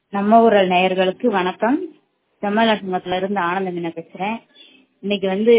நம்ம ஊரல் நேயர்களுக்கு வணக்கம் செம்மலட்சுமத்துல இருந்து ஆனந்த மீனா பேசுறேன் இன்னைக்கு வந்து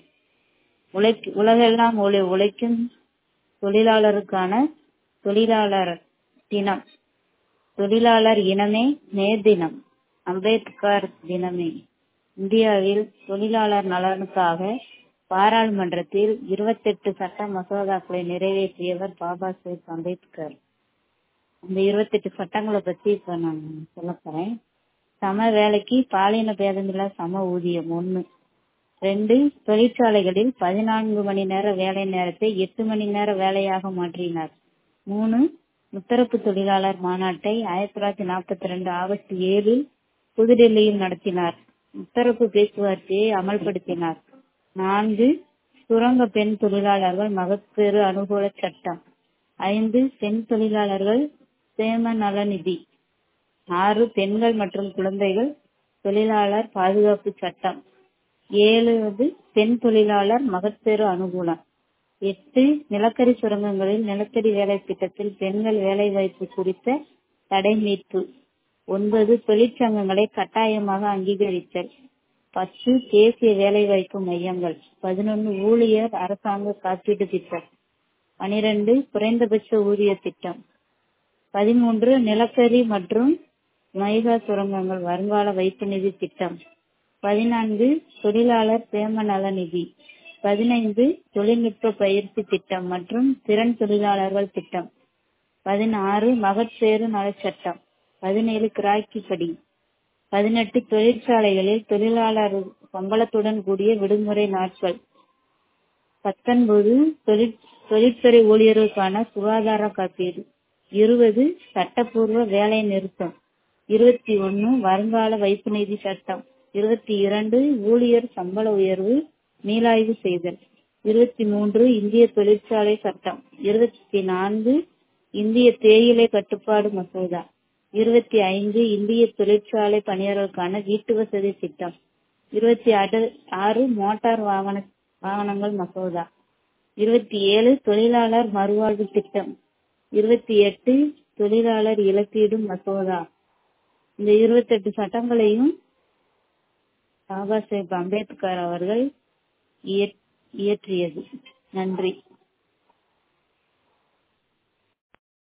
உழைக்கு உலகெல்லாம் உழை உழைக்கும் தொழிலாளருக்கான தொழிலாளர் தினம் தொழிலாளர் இனமே மே தினம் அம்பேத்கர் தினமே இந்தியாவில் தொழிலாளர் நலனுக்காக பாராளுமன்றத்தில் இருபத்தெட்டு சட்ட மசோதாக்களை நிறைவேற்றியவர் பாபா சாஹேப் அம்பேத்கர் இந்த இருபத்தெட்டு சட்டங்களை பத்தி இப்ப நான் சொல்ல போறேன் சம வேலைக்கு பாலின பேதமில்லா சம ஊதியம் ஒண்ணு ரெண்டு தொழிற்சாலைகளில் பதினான்கு மணி நேர வேலை நேரத்தை எட்டு மணி நேர வேலையாக மாற்றினார் மூணு முத்தரப்பு தொழிலாளர் மாநாட்டை ஆயிரத்தி தொள்ளாயிரத்தி நாற்பத்தி ரெண்டு ஆகஸ்ட் ஏழில் புதுடெல்லியில் நடத்தினார் முத்தரப்பு பேச்சுவார்த்தையை அமல்படுத்தினார் நான்கு சுரங்க பெண் தொழிலாளர்கள் மகப்பேறு அனுகூல சட்டம் ஐந்து பெண் தொழிலாளர்கள் சேம நலநிதி ஆறு பெண்கள் மற்றும் குழந்தைகள் தொழிலாளர் பாதுகாப்பு சட்டம் ஏழு பெண் தொழிலாளர் மகப்பேறு அனுகூலம் எட்டு நிலக்கரி சுரங்கங்களில் நிலக்கரி வேலை திட்டத்தில் பெண்கள் வேலை வாய்ப்பு குறித்த தடை மீட்பு ஒன்பது தொழிற்சங்கங்களை கட்டாயமாக அங்கீகரித்தல் பத்து தேசிய வேலைவாய்ப்பு மையங்கள் பதினொன்று ஊழியர் அரசாங்க காப்பீட்டு திட்டம் பனிரெண்டு குறைந்தபட்ச ஊதிய திட்டம் பதிமூன்று நிலக்கரி மற்றும் மைகா சுரங்கங்கள் வருங்கால வைப்பு நிதி திட்டம் பதினான்கு தொழிலாளர் சேம நல நிதி பதினைந்து தொழில்நுட்ப பயிற்சி திட்டம் மற்றும் திறன் தொழிலாளர்கள் திட்டம் பதினாறு மகப்பேறு நலச்சட்டம் பதினேழு கிராக்கிப்படி பதினெட்டு தொழிற்சாலைகளில் தொழிலாளர் சம்பளத்துடன் கூடிய விடுமுறை நாட்கள் பத்தொன்பது தொழிற்துறை ஊழியர்களுக்கான சுகாதார காப்பீடு இருபது சட்டப்பூர்வ வேலை நிறுத்தம் இருபத்தி ஒன்னு வருங்கால வைப்பு நிதி சட்டம் இருபத்தி இரண்டு ஊழியர் சம்பள உயர்வு மீளாய்வு செய்தல் இருபத்தி மூன்று இந்திய தொழிற்சாலை சட்டம் இருபத்தி நான்கு இந்திய தேயிலை கட்டுப்பாடு மசோதா இருபத்தி ஐந்து இந்திய தொழிற்சாலை பணியாளர்களுக்கான வீட்டு வசதி திட்டம் இருபத்தி ஆறு மோட்டார் வாகன வாகனங்கள் மசோதா இருபத்தி ஏழு தொழிலாளர் மறுவாழ்வு திட்டம் இருபத்தி எட்டு தொழிலாளர் இழப்பீடு மசோதா இந்த இருபத்தெட்டு சட்டங்களையும் பாபா சாஹேப் அம்பேத்கர் அவர்கள் இயற்றியது நன்றி